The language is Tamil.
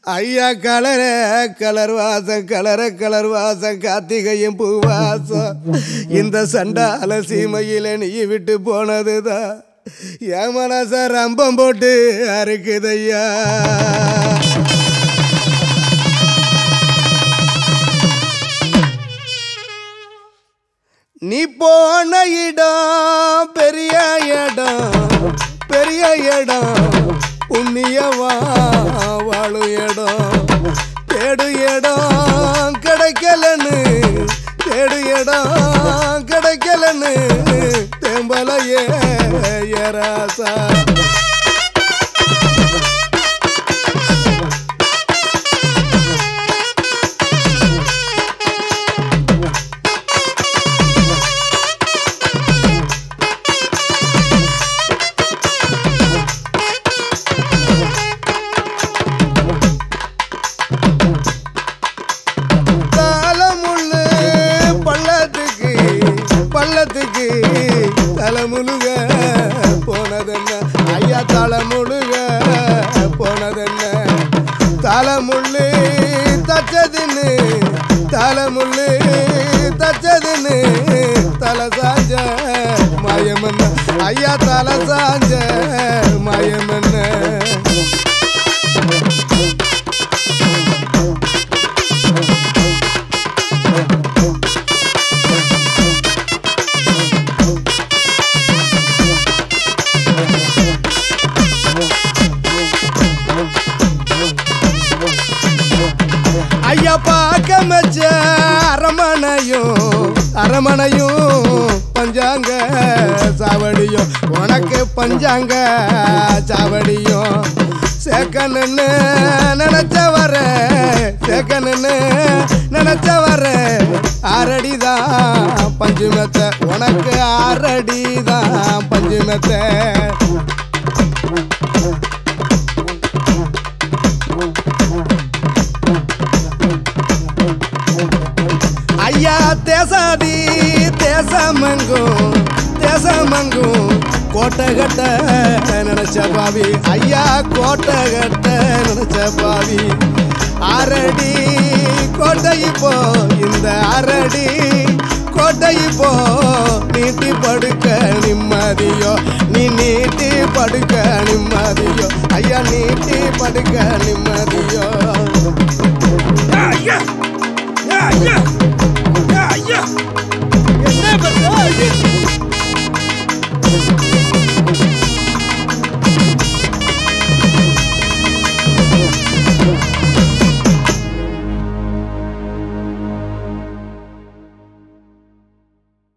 ஐயா கலர கலர் வாசம் கலர கலர் வாசம் கார்த்திகையும் பூவாசம் இந்த சண்டால சீமையில நீ விட்டு போனதுதான் என் மனச ரம்பம் போட்டு அறுக்குதையா நீ போன இடம் பெரிய இடம் பெரிய இடம் புண்ணியவா வாழும் இடம் தேடு இடம் கிடைக்கலன்னு தேடு இடம் கிடைக்கலன்னு தேம்பலையே ஏராசா தலைமுள்ளு பள்ளத்துக்கு பள்ளத்துக்கு தலைமுழுக போனதென்ன ஐயா தலைமுழுக போனதென்ன தலைமுள்ளு தச்சதுன்னு தலைமுள்ளு தச்சதுன்னு தலை சாஞ்ச மாயமன்ன ஐயா தலை சாஞ்ச மாயமன்ன ஐயா பார்க்க மச்ச அரமனையும் அரமனையும் பஞ்சாங்க சாவடியும் உனக்கு பஞ்சாங்க சாவடியும் சேக்கணுன்னு நினைச்ச வர சேக்கணுன்னு நினைச்ச வர ஆறடிதான் பஞ்சு மெத்த உனக்கு ஆறடிதான் பஞ்சு மெத்த ஐயா தேசாதி தேசமங்கும் தேசமங்கும் கோட்டை கட்ட நினைச்ச பாவி ஐயா கோட்டை கட்ட நினைச்ச பாவி அரடி கோட்டை இப்போ இந்த அரடி கோட்டை இப்போ நீட்டி படுக்க நிம்மதியோ நீ நீட்டி படுக்க நிம்மதியோ ஐயா நீட்டி படுக்க நிம்மதியோ